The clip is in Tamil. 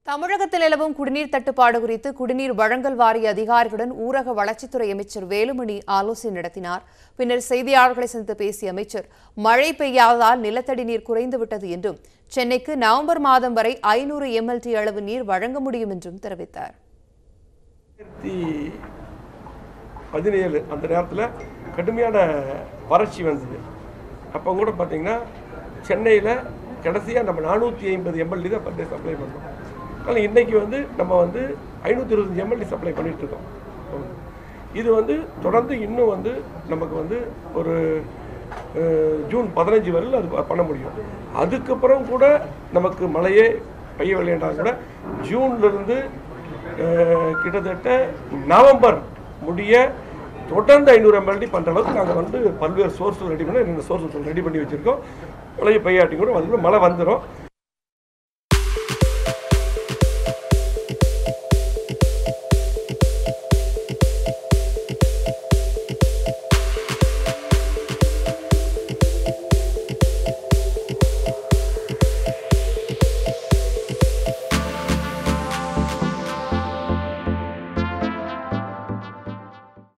தமிழகத்தில் நிலவும் குடிநீர் தட்டுப்பாடு குறித்து குடிநீர் வழங்கல் வாரிய அதிகாரிகளுடன் ஊரக வளர்ச்சித்துறை அமைச்சர் வேலுமணி ஆலோசனை நடத்தினார் பின்னர் செய்தியாளர்களை சந்தித்து பேசிய அமைச்சர் மழை பெய்யாததால் நிலத்தடி நீர் குறைந்துவிட்டது என்றும் சென்னைக்கு நவம்பர் மாதம் வரை ஐநூறு எம்எல்டி அளவு நீர் வழங்க முடியும் என்றும் தெரிவித்தார் ரெண்டாயிரத்தி பதினேழு அந்த நேரத்தில் கடுமையான வறட்சி வந்தது அப்போ கூட பார்த்தீங்கன்னா சென்னையில் கடைசியாக நம்ம நானூற்றி ஐம்பது எம்எல்டி தான் பர் டே சப்ளை பண்ணோம் ஆனால் இன்றைக்கி வந்து நம்ம வந்து ஐநூற்றி இருபத்தஞ்சி எம்எல்டி சப்ளை பண்ணிகிட்ருக்கோம் இது வந்து தொடர்ந்து இன்னும் வந்து நமக்கு வந்து ஒரு அஹ், ஜூன் பதினஞ்சு வரையில் அது ப- பண்ண முடியும் அதுக்கப்புறம் கூட நமக்கு மழையே பெய்யவில்லைன்றா கூட ஜூன்லேருந்து அஹ் கிட்டத்தட்ட நவம்பர் முடிய தொடர்ந்து ஐநூறு எம்எல்டி பண்ணுற அளவுக்கு நாங்கள் வந்து பல்வேறு சோர்ஸ் ரெடி பண்ணி ரெண்டு சோர்ஸ் ரெடி பண்ணி வச்சுருக்கோம் மழையை பெய்யாட்டி கூட வந்து மழை வந்துடும்